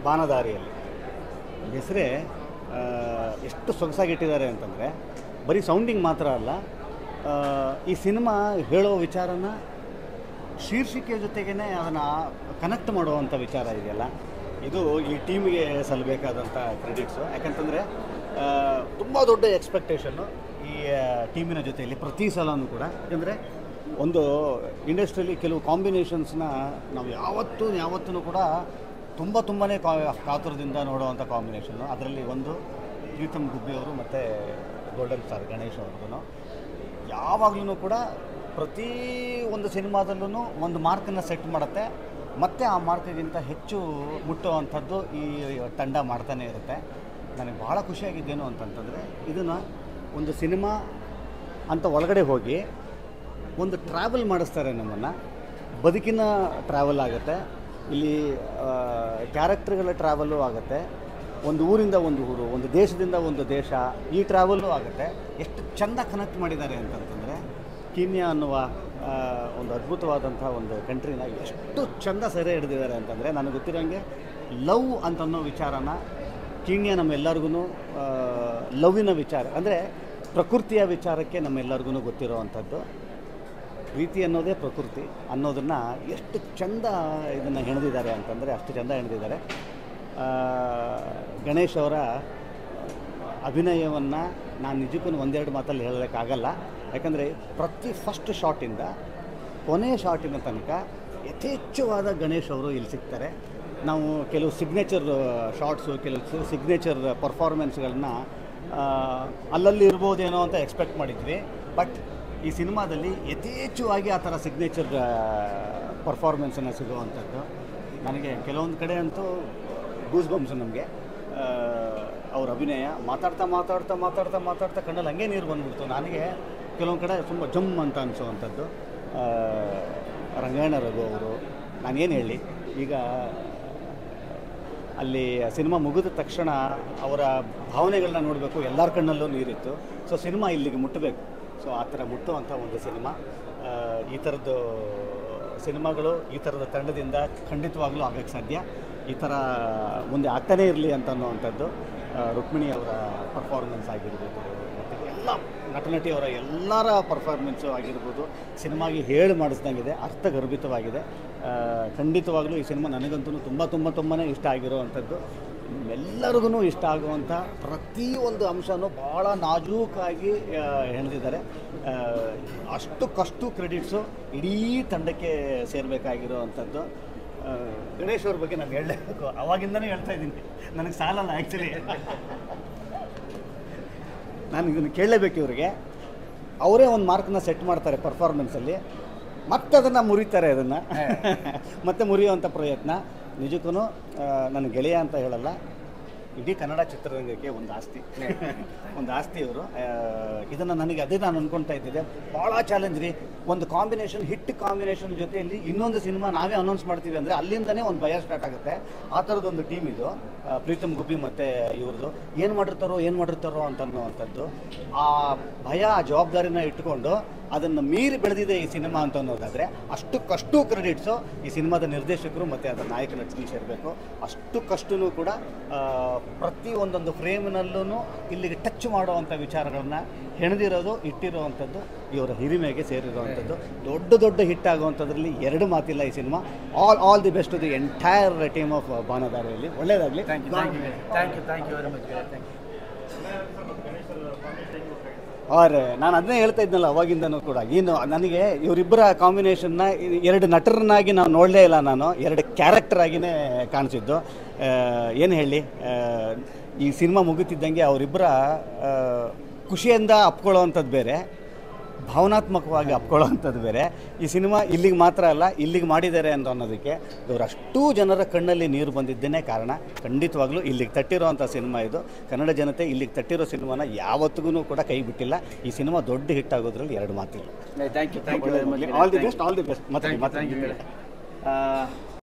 ಬಾನದಾರಿಯಲ್ಲಿ ಹೆಸರೇ ಎಷ್ಟು ಸೊಗಸಾಗಿಟ್ಟಿದ್ದಾರೆ ಅಂತಂದರೆ ಬರೀ ಸೌಂಡಿಂಗ್ ಮಾತ್ರ ಅಲ್ಲ ಆ, ಈ ಸಿನಿಮಾ ಹೇಳೋ ವಿಚಾರನ ಶೀರ್ಷಿಕೆ ಜೊತೆಗೇ ಅದನ್ನು ಕನೆಕ್ಟ್ ಮಾಡುವಂಥ ವಿಚಾರ ಇದೆಯಲ್ಲ ಇದು ಈ ಟೀಮಿಗೆ ಸಲ್ಲಬೇಕಾದಂಥ ಕ್ರೆಡಿಟ್ಸು ಯಾಕಂತಂದರೆ ತುಂಬ ದೊಡ್ಡ ಎಕ್ಸ್ಪೆಕ್ಟೇಷನ್ನು ಈ ಟೀಮಿನ ಜೊತೆಯಲ್ಲಿ ಪ್ರತಿ ಸಲನೂ ಕೂಡ ಯಾಕಂದರೆ ಒಂದು ಇಂಡಸ್ಟ್ರಿಯಲ್ಲಿ ಕೆಲವು ಕಾಂಬಿನೇಷನ್ಸ್ನ ನಾವು ಯಾವತ್ತೂ ಯಾವತ್ತೂ ಕೂಡ ತುಂಬ ತುಂಬಾ ಕಾತುರದಿಂದ ನೋಡುವಂಥ ಕಾಂಬಿನೇಷನ್ನು ಅದರಲ್ಲಿ ಒಂದು ಪ್ರೀತಮ್ ಗುಬ್ಬಿಯವರು ಮತ್ತು ಗೋಲ್ಡನ್ ಸ್ಟಾರ್ ಗಣೇಶ್ ಅವ್ರಿಗೂ ಯಾವಾಗಲೂ ಕೂಡ ಪ್ರತಿ ಒಂದು ಸಿನಿಮಾದಲ್ಲೂ ಒಂದು ಮಾರ್ಕನ್ನು ಸೆಟ್ ಮಾಡುತ್ತೆ ಮತ್ತು ಆ ಮಾರ್ಕ್ಗಿಂತ ಹೆಚ್ಚು ಮುಟ್ಟುವಂಥದ್ದು ಈ ತಂಡ ಮಾಡ್ತಾನೆ ಇರುತ್ತೆ ನನಗೆ ಭಾಳ ಖುಷಿಯಾಗಿದ್ದೇನು ಅಂತಂತಂದರೆ ಇದನ್ನು ಒಂದು ಸಿನಿಮಾ ಅಂತ ಒಳಗಡೆ ಹೋಗಿ ಒಂದು ಟ್ರಾವೆಲ್ ಮಾಡಿಸ್ತಾರೆ ನಮ್ಮನ್ನು ಬದುಕಿನ ಟ್ರಾವೆಲ್ ಆಗುತ್ತೆ ಇಲ್ಲಿ ಕ್ಯಾರೆಕ್ಟರ್ಗಳ ಟ್ರಾವೆಲ್ಲು ಆಗುತ್ತೆ ಒಂದು ಊರಿಂದ ಒಂದು ಊರು ಒಂದು ದೇಶದಿಂದ ಒಂದು ದೇಶ ಈ ಟ್ರಾವೆಲ್ಲು ಆಗುತ್ತೆ ಎಷ್ಟು ಚೆಂದ ಕನೆಕ್ಟ್ ಮಾಡಿದ್ದಾರೆ ಅಂತಂತಂದರೆ ಕೀನ್ಯಾ ಅನ್ನುವ ಆ, ಒಂದು ಅದ್ಭುತವಾದಂಥ ಒಂದು ಕಂಟ್ರಿನ ಎಷ್ಟು ಚೆಂದ ಸೆರೆ ಹಿಡಿದಿದ್ದಾರೆ ಅಂತಂದರೆ ನನಗೆ ಗೊತ್ತಿರೋಂಗೆ ಲವ್ ಅಂತ ಅನ್ನೋ ವಿಚಾರನ ಕೀನ್ಯಾ ನಮ್ಮೆಲ್ಲರಿಗೂ ಲವ್ವಿನ ವಿಚಾರ ಅಂದರೆ ಪ್ರಕೃತಿಯ ವಿಚಾರಕ್ಕೆ ನಮ್ಮೆಲ್ಲರಿಗೂ ಗೊತ್ತಿರೋವಂಥದ್ದು ಪ್ರೀತಿ ಅನ್ನೋದೇ ಪ್ರಕೃತಿ ಅನ್ನೋದನ್ನು ಎಷ್ಟು ಚಂದ ಇದನ್ನು ಹೆಣೆದಿದ್ದಾರೆ ಅಂತಂದರೆ ಅಷ್ಟು ಚಂದ ಹೆಣೆದಿದ್ದಾರೆ ಆ, ಗಣೇಶ್ ಅವರ ಅಭಿನಯವನ್ನು ನಾನು ನಿಜಕ್ಕೂ ಒಂದೆರಡು ಮಾತಲ್ಲಿ ಹೇಳೋಕ್ಕಾಗಲ್ಲ ಯಾಕಂದರೆ ಪ್ರತಿ ಫಸ್ಟ್ ಶಾಟಿಂದ ಕೊನೆಯ ಶಾಟಿನ ತನಕ ಯಥೇಚ್ಛವಾದ ಗಣೇಶ್ ಅವರು ಇಲ್ಲಿ ಸಿಗ್ತಾರೆ ನಾವು ಕೆಲವು ಸಿಗ್ನೇಚರ್ ಶಾರ್ಟ್ಸು ಕೆಲವು ಸಿಗ್ನೇಚರ್ ಪರ್ಫಾರ್ಮೆನ್ಸ್ಗಳನ್ನ ಅಲ್ಲಲ್ಲಿ ಇರ್ಬೋದೇನೋ ಅಂತ ಎಕ್ಸ್ಪೆಕ್ಟ್ ಮಾಡಿದ್ವಿ ಬಟ್ ಈ ಸಿನಿಮಾದಲ್ಲಿ ಯಥೇಚ್ಛವಾಗಿ ಆ ಥರ ಸಿಗ್ನೇಚರ್ ಪರ್ಫಾರ್ಮೆನ್ಸನ್ನು ಸಿಗುವಂಥದ್ದು ನನಗೆ ಕೆಲವೊಂದು ಕಡೆ ಅಂತೂ ಗೂಸ್ ಬಂಪ್ಸ್ ನಮಗೆ ಅವ್ರ ಅಭಿನಯ ಮಾತಾಡ್ತಾ ಮಾತಾಡ್ತಾ ಮಾತಾಡ್ತಾ ಮಾತಾಡ್ತಾ ಕಣ್ಣಲ್ಲಿ ಹಂಗೆ ನೀರು ಬಂದ್ಬಿಡ್ತು ನನಗೆ ಕೆಲವೊಂದು ಕಡೆ ತುಂಬ ಜಮ್ ಅಂತ ಅನಿಸೋವಂಥದ್ದು ರಂಗಾಯಣ ರಘು ಅವರು ನಾನೇನು ಹೇಳಿ ಈಗ ಅಲ್ಲಿ ಸಿನಿಮಾ ಮುಗಿದ ತಕ್ಷಣ ಅವರ ಭಾವನೆಗಳನ್ನ ನೋಡಬೇಕು ಎಲ್ಲರ ಕಣ್ಣಲ್ಲೂ ನೀರಿತ್ತು ಸೊ ಸಿನಿಮಾ ಇಲ್ಲಿಗೆ ಮುಟ್ಟಬೇಕು ಸೊ ಆ ಥರ ಮುಟ್ಟುವಂಥ ಒಂದು ಸಿನಿಮಾ ಆ, ಈ ಥರದ್ದು ಸಿನಿಮಾಗಳು ಈ ಥರದ ತಂಡದಿಂದ ಖಂಡಿತವಾಗ್ಲೂ ಆಗಕ್ಕೆ ಸಾಧ್ಯ ಈ ಥರ ಮುಂದೆ ಆಗ್ತಾನೇ ಇರಲಿ ಅಂತ ಅನ್ನುವಂಥದ್ದು ಆ, ರುಕ್ಮಿಣಿ ಅವರ ಪರ್ಫಾರ್ಮೆನ್ಸ್ ಆಗಿರ್ಬೋದು ಮತ್ತು ಎಲ್ಲ ನಟನಟಿಯವರ ಎಲ್ಲರ ಪರ್ಫಾರ್ಮೆನ್ಸು ಆಗಿರ್ಬೋದು ಸಿನಿಮಾಗೆ ಹೇಳಿ ಮಾಡಿಸ್ದಂಗಿದೆ ಅರ್ಥಗರ್ಭಿತವಾಗಿದೆ ಆ, ಖಂಡಿತವಾಗ್ಲೂ ಈ ಸಿನಿಮಾ ನನಗಂತೂ ತುಂಬ ತುಂಬ ತುಂಬಾ ಇಷ್ಟ ಆಗಿರುವಂಥದ್ದು ಎಲ್ಲರಿಗೂ ಇಷ್ಟ ಆಗುವಂಥ ಪ್ರತಿಯೊಂದು ಅಂಶನೂ ಭಾಳ ನಾಜೂಕಾಗಿ ಆ, ಹೆಣೆದಿದ್ದಾರೆ ಆ, ಅಷ್ಟಕ್ಕಷ್ಟು ಕ್ರೆಡಿಟ್ಸು ಇಡೀ ತಂಡಕ್ಕೆ ಸೇರಬೇಕಾಗಿರುವಂಥದ್ದು ಆ, ಗಣೇಶ್ ಅವ್ರ ಬಗ್ಗೆ ನಾನು ಹೇಳಲೇಬೇಕು ಅವಾಗಿಂದನೇ ಹೇಳ್ತಾ ಇದ್ದೀನಿ ನನಗೆ ಸಾಲಲ್ಲ ಆ್ಯಕ್ಚುಲಿ ನಾನು ಇದನ್ನು ಕೇಳಲೇಬೇಕು ಇವರಿಗೆ ಅವರೇ ಒಂದು ಮಾರ್ಕ್ನ ಸೆಟ್ ಮಾಡ್ತಾರೆ ಪರ್ಫಾರ್ಮೆನ್ಸಲ್ಲಿ ಮತ್ತೆ ಅದನ್ನು ಮುರಿತಾರೆ ಅದನ್ನು ಮತ್ತೆ ಮುರಿಯುವಂಥ ಪ್ರಯತ್ನ ನಿಜಕ್ಕೂ ನನ್ನ ಗೆಳೆಯ ಅಂತ ಹೇಳಲ್ಲ ಇಡೀ ಕನ್ನಡ ಚಿತ್ರರಂಗಕ್ಕೆ ಒಂದು ಆಸ್ತಿ ಒಂದು ಆಸ್ತಿ ಇವರು ಇದನ್ನು ನನಗೆ ಅದೇ ನಾನು ಅನ್ಕೊಳ್ತಾ ಇದ್ದಿದ್ದೆ ಭಾಳ ಚಾಲೆಂಜ್ ರೀ ಒಂದು ಕಾಂಬಿನೇಷನ್ ಹಿಟ್ ಕಾಂಬಿನೇಷನ್ ಜೊತೆಯಲ್ಲಿ ಇನ್ನೊಂದು ಸಿನಿಮಾ ನಾವೇ ಅನೌನ್ಸ್ ಮಾಡ್ತೀವಿ ಅಂದರೆ ಅಲ್ಲಿಂದನೇ ಒಂದು ಭಯ ಸ್ಟಾರ್ಟ್ ಆಗುತ್ತೆ ಆ ಥರದೊಂದು ಟೀಮ್ ಇದು ಆ, ಪ್ರೀತಮ್ ಗುಬ್ಬಿ ಮತ್ತು ಇವ್ರದ್ದು ಏನು ಮಾಡಿರ್ತಾರೋ ಏನು ಮಾಡಿರ್ತಾರೋ ಅಂತ ಅನ್ನುವಂಥದ್ದು ಆ ಭಯ ಆ ಜವಾಬ್ದಾರಿನ ಇಟ್ಕೊಂಡು ಅದನ್ನು ಮೀರಿ ಬೆಳೆದಿದೆ ಈ ಸಿನಿಮಾ ಅಂತ ಅನ್ನೋದಾದರೆ ಅಷ್ಟಕ್ಕಷ್ಟು ಕ್ರೆಡಿಟ್ಸು ಈ ಸಿನಿಮಾದ ನಿರ್ದೇಶಕರು ಮತ್ತು ಅದರ ನಾಯಕ ನಟರಿಗೆ ಸೇರಬೇಕು ಅಷ್ಟಕ್ಕಷ್ಟೂ ಕೂಡ ಆ, ಪ್ರತಿ ಒಂದೊಂದು ಫ್ರೇಮ್ನಲ್ಲೂ ಇಲ್ಲಿಗೆ ಟಚ್ ಮಾಡುವಂಥ ವಿಚಾರಗಳನ್ನ ಹೆಣೆದಿರೋದು ಇಟ್ಟಿರುವಂಥದ್ದು ಇವರ ಹಿರಿಮೆಗೆ ಸೇರಿರುವಂಥದ್ದು ದೊಡ್ಡ ದೊಡ್ಡ ಹಿಟ್ ಆಗುವಂಥದ್ರಲ್ಲಿ ಎರಡು ಮಾತಿಲ್ಲ ಈ cinema all all the best the entire team of ಬಾನದಾರಿಯಲ್ಲಿ ಒಳ್ಳೆಯದಾಗಲಿ thank you thank you thank you thank you very much thank you ಅವ್ರೆ ನಾನು ಅದನ್ನೇ ಹೇಳ್ತಾ ಇದ್ನಲ್ಲ ಅವಾಗಿಂದನೂ ಕೂಡ ಏನು ನನಗೆ ಇವರಿಬ್ಬರ ಕಾಂಬಿನೇಷನ್ನ ಎರಡು ನಟರನ್ನಾಗಿ ನಾವು ನೋಡಲೇ ಇಲ್ಲ ನಾನು ಎರಡು ಕ್ಯಾರೆಕ್ಟರ್ ಆಗಿನೇ ಕಾಣಿಸಿದ್ದು ಏನು ಹೇಳಿ ಆ, ಈ ಸಿನಿಮಾ ಮುಗಿತಿದ್ದಂಗೆ ಅವರಿಬ್ಬರ ಆ, ಖುಷಿಯಿಂದ ಅಪ್ಕೊಳ್ಳೋವಂಥದ್ದು ಬೇರೆ ಭಾವನಾತ್ಮಕವಾಗಿ ಅಪ್ಕೊಳ್ಳೋವಂಥದ್ದು ಬೇರೆ ಈ ಸಿನಿಮಾ ಇಲ್ಲಿಗೆ ಮಾತ್ರ ಅಲ್ಲ ಇಲ್ಲಿಗೆ ಮಾಡಿದ್ದಾರೆ ಅಂತ ಅನ್ನೋದಕ್ಕೆ ಇವರು ಅಷ್ಟೂ ಜನರ ಕಣ್ಣಲ್ಲಿ ನೀರು ಬಂದಿದ್ದೇನೆ ಕಾರಣ ಖಂಡಿತವಾಗ್ಲೂ ಇಲ್ಲಿಗೆ ತಟ್ಟಿರೋವಂಥ ಸಿನಿಮಾ ಇದು ಕನ್ನಡ ಜನತೆ ಇಲ್ಲಿಗೆ ತಟ್ಟಿರೋ ಸಿನಿಮಾನ ಯಾವತ್ತಿಗೂ ಕೂಡ ಕೈ ಬಿಟ್ಟಿಲ್ಲ ಈ ಸಿನಿಮಾ ದೊಡ್ಡ ಹಿಟ್ ಆಗೋದ್ರಲ್ಲಿ ಎರಡು ಮಾತಿಲ್ಲ thank you thank you very much all the best all the best ಮತ್ತೆ Thank you, ಮತ್ತೆ thank you. ಆ,